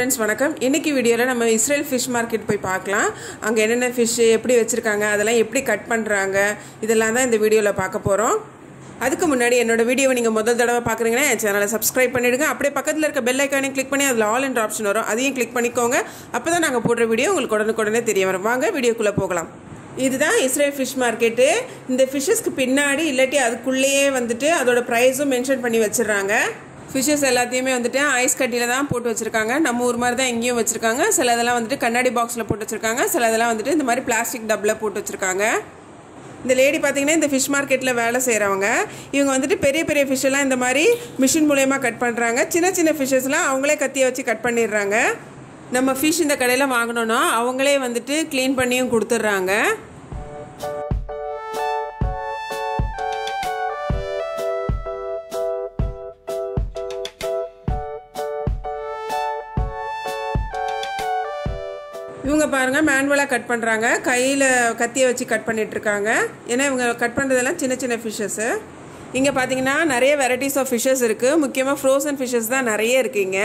friends வணக்கம் இன்னைக்கு வீடியோவில் நம்ம இஸ்ரேல் ஃபிஷ் மார்க்கெட் போய் பார்க்கலாம் அங்கே என்னென்ன ஃபிஷ் எப்படி வச்சுருக்காங்க அதெல்லாம் எப்படி கட் பண்ணுறாங்க இதெல்லாம் தான் இந்த வீடியோவில் பார்க்க போகிறோம் அதுக்கு முன்னாடி என்னோட வீடியோவை நீங்கள் முதல் தடவை பார்க்குறீங்கன்னா என் சேனலை சப்ஸ்கிரைப் பண்ணிவிடுங்க அப்படியே பக்கத்தில் இருக்க பெல் ஐக்கானையும் கிளிக் பண்ணி அதில் ஆல் என்ற ஆப்ஷன் வரும் அதையும் கிளிக் பண்ணிக்கோங்க அப்போ தான் நாங்கள் போடுற வீடியோ உங்களுக்கு உடனுக்குடனே தெரிய வரும் வாங்க வீடியோக்குள்ளே போகலாம் இதுதான் இஸ்ரேல் ஃபிஷ் மார்க்கெட்டு இந்த ஃபிஷ்ஷஸ்க்கு பின்னாடி இல்லாட்டி அதுக்குள்ளேயே வந்துட்டு அதோட ப்ரைஸும் மென்ஷன் பண்ணி வச்சிடுறாங்க ஃபிஷ்ஷஸ் எல்லாத்தையுமே வந்துட்டு ஐஸ் கட்டியில் தான் போட்டு வச்சுருக்காங்க நம்ம ஊர் மாதிரி தான் எங்கேயும் வச்சுருக்காங்க சில இதெல்லாம் வந்துட்டு கண்ணாடி பாக்ஸில் போட்டு வச்சுருக்காங்க சில இதெல்லாம் வந்துட்டு இந்த மாதிரி பிளாஸ்டிக் டப்பில் போட்டு வச்சுருக்காங்க இந்த லேடி பார்த்தீங்கன்னா இந்த ஃபிஷ் மார்க்கெட்டில் வேலை செய்கிறவங்க இவங்க வந்துட்டு பெரிய பெரிய fish எல்லாம் இந்த மாதிரி மிஷின் மூலயமா கட் பண்ணுறாங்க சின்ன சின்ன ஃபிஷ்ஷஸ்லாம் அவங்களே கத்தியை வச்சு கட் பண்ணிடுறாங்க நம்ம ஃபிஷ் இந்த கடையில் வாங்கினோன்னா அவங்களே வந்துட்டு க்ளீன் பண்ணியும் கொடுத்துட்றாங்க இவங்க பாருங்க மேனுவலாக கட் பண்ணுறாங்க கையில் கத்தியை வச்சு கட் பண்ணிட்டு இருக்காங்க ஏன்னா இவங்க கட் பண்ணுறதெல்லாம் சின்ன சின்ன ஃபிஷ்ஷஸ்ஸு இங்கே பார்த்தீங்கன்னா நிறைய வெரைட்டிஸ் ஆஃப் ஃபிஷ்ஷஸ் இருக்குது முக்கியமாக ஃப்ரோசன் ஃபிஷ்ஷஸ் தான் நிறைய இருக்குங்க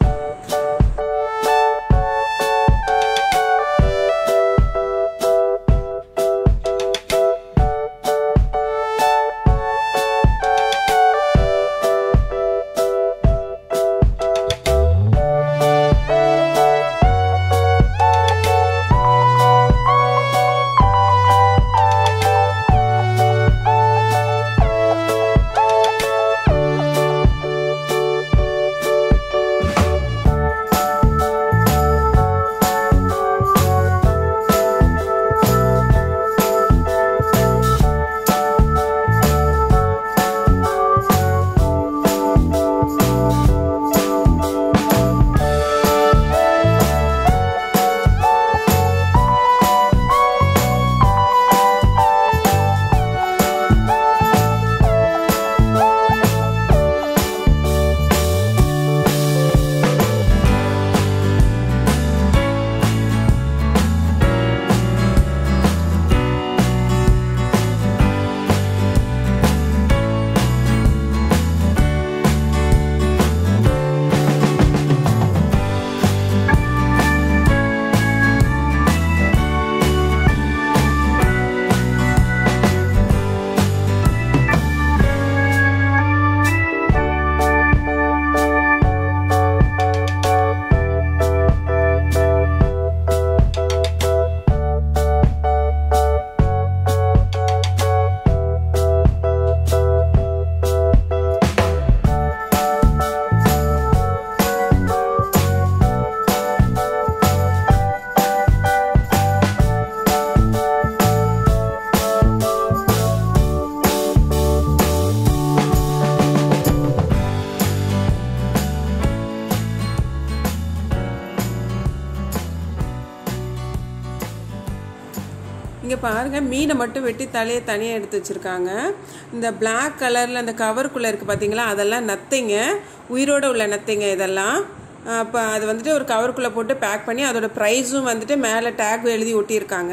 இங்கே பாருங்கள் மீனை மட்டும் வெட்டி தலையை தனியாக எடுத்து வச்சுருக்காங்க இந்த Black கலரில் அந்த கவருக்குள்ளே இருக்குது பார்த்தீங்களா அதெல்லாம் நத்தைங்க உயிரோட உள்ள நத்தைங்க இதெல்லாம் அப்போ அது வந்துட்டு ஒரு கவருக்குள்ளே போட்டு பேக் பண்ணி அதோட ப்ரைஸும் வந்துட்டு மேலே டேக் எழுதி ஒட்டியிருக்காங்க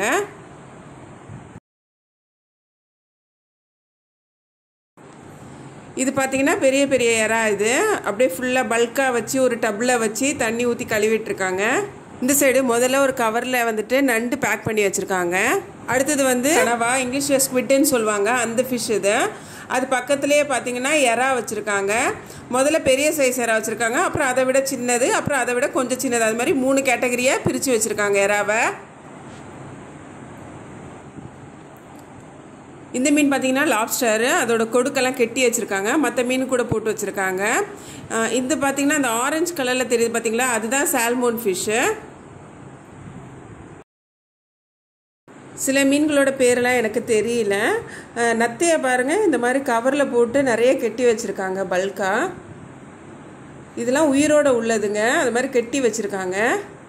இது பார்த்தீங்கன்னா பெரிய பெரிய இறா இது அப்படியே ஃபுல்லாக பல்காக வச்சு ஒரு டப்பில் வச்சு தண்ணி ஊற்றி கழுவிட்டு இருக்காங்க இந்த சைடு முதல்ல ஒரு கவரில் வந்துட்டு நண்டு பேக் பண்ணி வச்சுருக்காங்க அடுத்தது வந்து கனவா இங்கிலீஷில் ஸ்குவிட்டுன்னு சொல்லுவாங்க அந்த ஃபிஷ் இது அது பக்கத்துலேயே பார்த்தீங்கன்னா எறா வச்சுருக்காங்க முதல்ல பெரிய சைஸ் எறா வச்சுருக்காங்க அப்புறம் அதை விட சின்னது அப்புறம் அதை விட கொஞ்சம் சின்னது அது மாதிரி மூணு கேட்டகரியாக பிரித்து வச்சுருக்காங்க எறாவை இந்த மீன் பார்த்தீங்கன்னா லாப்ஸ்டர் அதோட கொடுக்கெல்லாம் கெட்டி வச்சுருக்காங்க மற்ற மீன் கூட போட்டு வச்சுருக்காங்க இது பார்த்தீங்கன்னா அந்த ஆரஞ்சு கலரில் தெரியுது பார்த்தீங்களா அதுதான் சால்மோன் ஃபிஷ்ஷு சில மீன்களோட பேரெல்லாம் எனக்கு தெரியல அஹ், நத்தையை பாருங்கள் இந்த மாதிரி கவரில் போட்டு நிறைய கெட்டி வச்சுருக்காங்க பல்காக இதெல்லாம் உயிரோட உள்ளதுங்க அது மாதிரி கெட்டி வச்சுருக்காங்க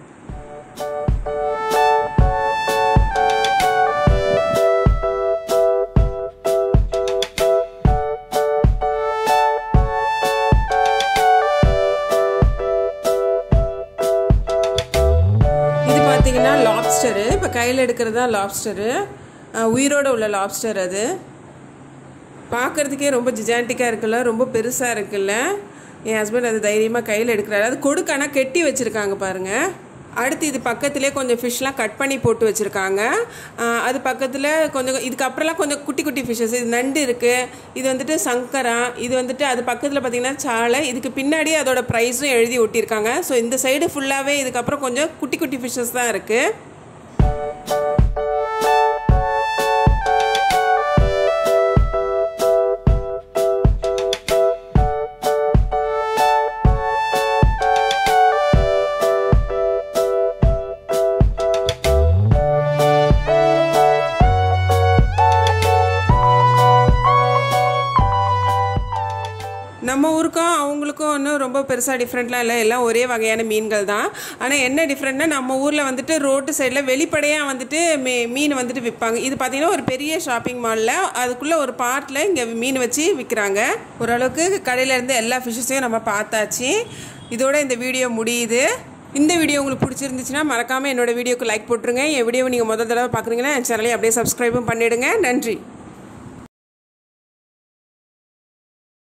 இது பார்த்தீங்கன்னா லாப்ஸ்டரு இப்போ கையில் எடுக்கிறது தான் லாப்ஸ்டரு உயிரோட உள்ள லாப்ஸ்டர் அது பார்க்குறதுக்கே ரொம்ப ஜிஜாண்டிக்காக இருக்குல்ல ரொம்ப பெருசாக இருக்குல்ல என் ஹஸ்பண்ட் அது தைரியமாக கையில் எடுக்கிறாரு அது கொடுக்கானா கெட்டி வச்சுருக்காங்க பாருங்கள் அடுத்து இது பக்கத்துலேயே கொஞ்சம் ஃபிஷ்லாம் கட் பண்ணி போட்டு வச்சுருக்காங்க அது பக்கத்தில் கொஞ்சம் இதுக்கப்புறம்லாம் கொஞ்சம் குட்டி குட்டி ஃபிஷ்ஷஸ் இது நண்டு இருக்குது இது வந்துட்டு சங்கரா இது வந்துட்டு அது பக்கத்தில் பார்த்திங்கன்னா சாலை இதுக்கு பின்னாடியே அதோட ப்ரைஸும் எழுதி ஒட்டியிருக்காங்க ஸோ இந்த சைடு ஃபுல்லாகவே இதுக்கப்புறம் கொஞ்சம் குட்டி குட்டி ஃபிஷ்ஷஸ் தான் இருக்குது நம்ம ஊருக்கும் அவங்களுக்கும் ஒன்றும் ரொம்ப பெருசாக டிஃப்ரெண்ட்லாம் இல்லை எல்லாம் ஒரே வகையான மீன்கள் தான் ஆனால் என்ன டிஃப்ரெண்ட்னா நம்ம ஊரில் வந்துட்டு ரோட்டு சைடில் வெளிப்படையாக வந்துட்டு மீ மீன் வந்துட்டு விற்பாங்க இது பார்த்திங்கன்னா ஒரு பெரிய ஷாப்பிங் மாலில் அதுக்குள்ளே ஒரு பார்ட்டில் இங்கே மீன் வச்சு விற்கிறாங்க ஓரளவுக்கு கடையிலேருந்து எல்லா ஃபிஷ்ஷஸையும் நம்ம பார்த்தாச்சு இதோட இந்த வீடியோ முடியுது இந்த வீடியோ உங்களுக்கு பிடிச்சிருந்துச்சுன்னா மறக்காமல் என்னோட வீடியோக்கு லைக் போட்டுருங்க என் வீடியோவை நீங்கள் முதல் தடவை பார்க்குறீங்கன்னா என் சேனலையும் அப்படியே சப்ஸ்கிரைபும் பண்ணிவிடுங்க நன்றி